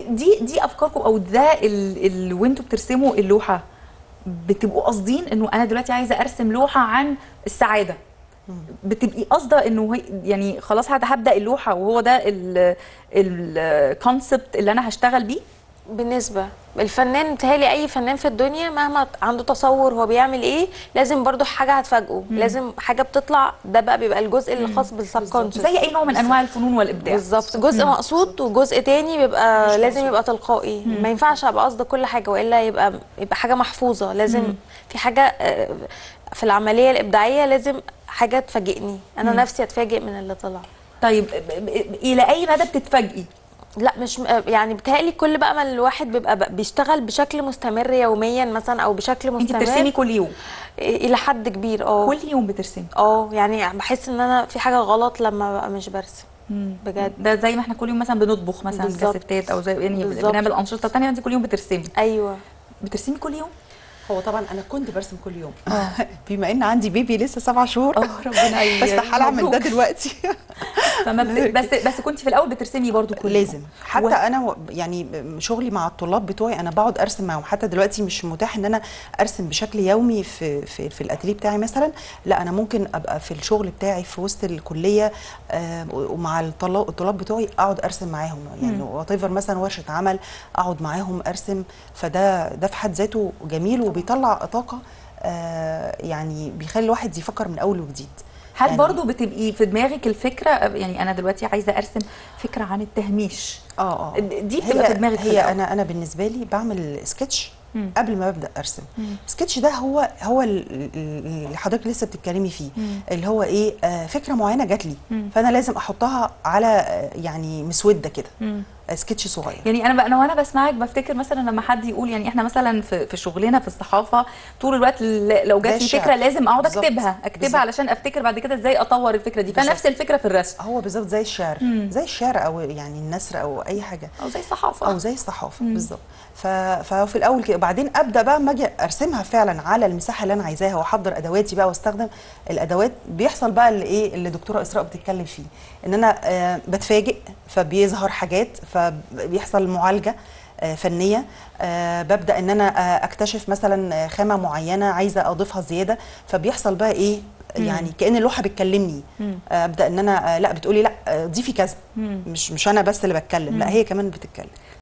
دي دي افكاركم او ده ال... ال... وانتوا بترسموا اللوحه بتبقوا قاصدين انه انا دلوقتي عايزه ارسم لوحه عن السعاده بتبقي قاصده انه هي يعني خلاص هت- هبدا اللوحه وهو ده الكونسبت اللي انا هشتغل بيه بالنسبه الفنان متهيألي اي فنان في الدنيا مهما عنده تصور هو بيعمل ايه لازم برضو حاجه هتفاجئه لازم حاجه بتطلع ده بقى بيبقى الجزء اللي خاص بالسبكونشس زي اي نوع من انواع الفنون والابداع بالظبط جزء مقصود وجزء تاني بيبقى لازم يبقى تلقائي ما ينفعش ابقى قصد كل حاجه والا يبقى يبقى حاجه محفوظه لازم في حاجه آه، في العمليه الابداعيه لازم حاجه تفاجئني انا نفسي اتفاجئ من اللي طلع طيب ب- ب- الى اي مدى بتتفاجئي لا مش يعني بتهيألي كل بقى ما الواحد بيبقى بقى بيشتغل بشكل مستمر يوميا مثلا او بشكل انت مستمر بترسمي كل يوم الى حد كبير اه كل يوم بترسمي اه يعني بحس ان انا في حاجه غلط لما ببقى مش برسم بجد ده زي ما احنا كل يوم مثلا بنطبخ مثلا بالظبط. كستات او زي يعني بالظبط. بنعمل انشطه تانية انت كل يوم بترسمي ايوه بترسمي كل يوم هو طبعا انا كنت برسم كل يوم بما ان عندي بيبي لسه سبع شهور اه ربنا ي- بستحال اعمل ده مبروك. دلوقتي فما بت... بس بس كنت في الاول بترسمي برضو كل لازم يوم. حتى و- انا و- يعني شغلي مع الطلاب بتوعي انا بقعد ارسم معاهم حتى دلوقتي مش متاح ان انا ارسم بشكل يومي في في, في الاتيليه بتاعي مثلا لا انا ممكن ابقى في الشغل بتاعي في وسط الكليه آه، ومع الطلاب الطلاب بتوعي اقعد ارسم معاهم يعني وات مثلا ورشه عمل اقعد معاهم ارسم فده ده في حد ذاته جميل وبيطلع طاقه آه، يعني بيخلي الواحد يفكر من اول وجديد هل يعني- برضو بتبقي في دماغك الفكره يعني انا دلوقتي عايزه ارسم فكره عن التهميش اه اه دي بتبقى هي في دماغك في هي الأول. انا انا بالنسبه لي بعمل سكتش مم. قبل ما ابدا ارسم السكتش ده هو هو ال- ال- اللي حضرتك لسه بتتكلمي فيه مم. اللي هو ايه آه فكره معينه جات لي مم. فانا لازم احطها على آه، يعني مسوده كده مم. آه، سكتش صغير يعني انا انا وانا بسمعك بفتكر مثلا لما حد يقول يعني احنا مثلا في, في شغلنا في الصحافه طول الوقت ل- لو ده جات لي الشعر. فكره لازم اقعد بالظبط. اكتبها اكتبها بالظبط. علشان افتكر بعد كده ازاي اطور الفكره دي فنفس بالظبط. الفكره في الرسم هو بالظبط زي الشعر مم. زي الشعر او يعني النثر او اي حاجه او زي الصحافه او زي الصحافه بالظبط ف... ففي الاول كده بعدين ابدا بقى اما اجي ارسمها فعلا على المساحه اللي انا عايزاها واحضر ادواتي بقى واستخدم الادوات بيحصل بقى اللي ايه اللي دكتوره اسراء بتتكلم فيه ان انا آه بتفاجئ فبيظهر حاجات فبيحصل معالجه آه، فنيه آه، ببدا ان انا آه، اكتشف مثلا آه، خامه معينه عايزه اضيفها زياده فبيحصل بقى ايه يعني كان اللوحه بتكلمني مم. آه، ابدا ان انا آه، لا بتقولي لا آه، ضيفي كذا مم. مش مش انا بس اللي بتكلم لا هي كمان بتتكلم